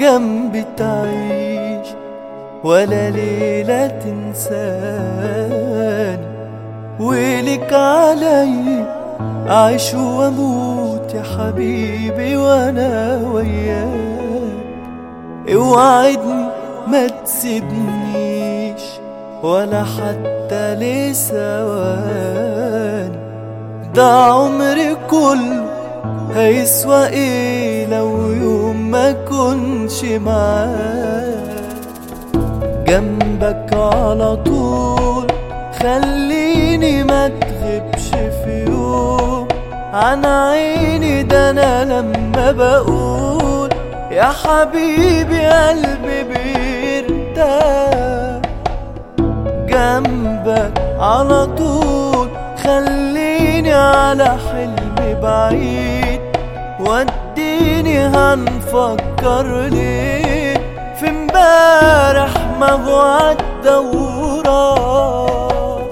جنبي تعيش ولا ليلة تنساني ولك علي أعيش وأموت يا حبيبي وأنا وياك اوعدني ما تسيبنيش ولا حتى لثواني ده عمري كله هيسوى ايه لو يوم ما كنش معاك جنبك على طول خليني ما تغيبش في يوم عن عيني ده انا لما بقول يا حبيبي قلبي بيرتاح جنبك على طول خليني على حلمي بعيد وديني هنفكر ليه في امبارح ما هو عالدوران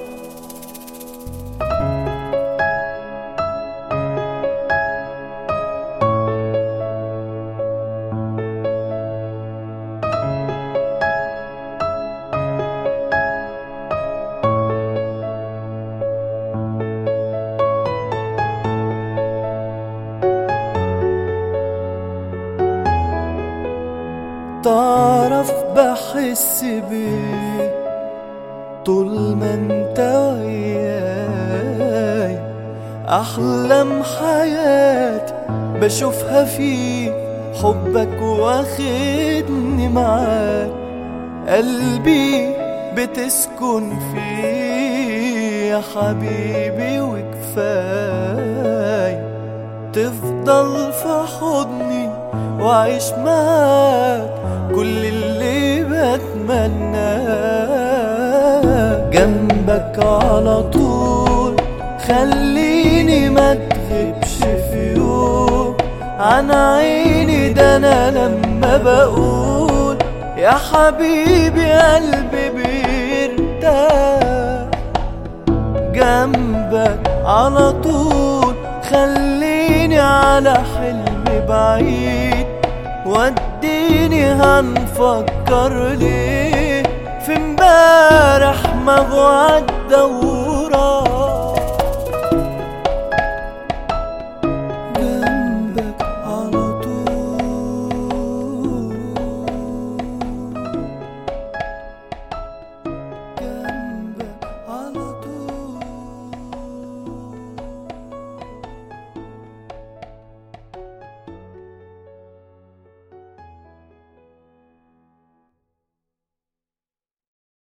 تعرف بحس بيه طول ما انت وياي احلام حياتي بشوفها فيك حبك واخدني معاك قلبي بتسكن فيه يا حبيبي وكفايه تفضل في حضني وعيش معاك كل اللي بتمناه جنبك على طول خليني ما تغيبش في يوم عن عيني ده انا لما بقول يا حبيبي قلبي بيرتاح جنبك على طول خليني على حلمي بعيد وديني هنفكر ليه في امبارح ما هو عالدوران